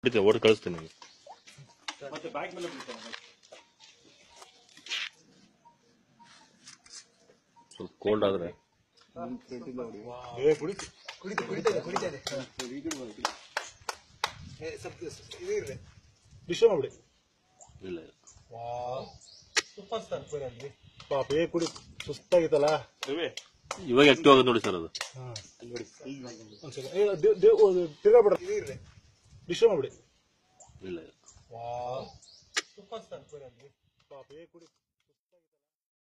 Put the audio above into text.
ಬಿಡ್ತೀನಿ ಓಟ್ ಕಳಿಸ್ತೀನಿ ನಿಮಗೆ ಮತ್ತೆ ಬ್ಯಾಗ್ ಮೇಲೆ ಬಿಡ್ತಾನೆ ಸ್ವಲ್ಪ ಕೋಲ್ಡ್ ಆದ್ರೆ ಏ ಕುಡಿ ಕುಡಿತ ಕುಡಿತಾ ಇದೆ ಕುಡಿತಾ ಇದೆ ಏ, ಸ್ವಲ್ಪ ಇದು ಇರ್ರಿ ಡಿಶ್ ಮಾಡ್ಬಿಡಿ ಇಲ್ಲ ಇಲ್ಲ ಸೂಪರ್ ಸ್ಟಾರ್ ಪೂರಲ್ಲಿ ಪಾಪ ಏ ಕುಡಿ ಸುಸ್ತಾಗಿತ್ತಲ್ಲ ಇವಾಗ ಆಕ್ಟಿವ್ ಆಗೋದು ನೋಡಿ ಸರ್ ಅದು ಒಂದ್ ಸೆಕೆಂಡ್ ಏ, ದೇ- ದೇ- ಓ, ತಿರ್ಗಾ ಬಿಡ ಇದು ಇರ್ರಿ ಡಿಶ್ ಮಾಡ್ಬಿಡಿ ಇಲ್ಲ ಇಲ್ಲ ಸೂಪರ್ ಸ್ಟಾರ್ ಪೂರಲ್ಲಿ ಪಾಪ ಏ ಕುಡಿ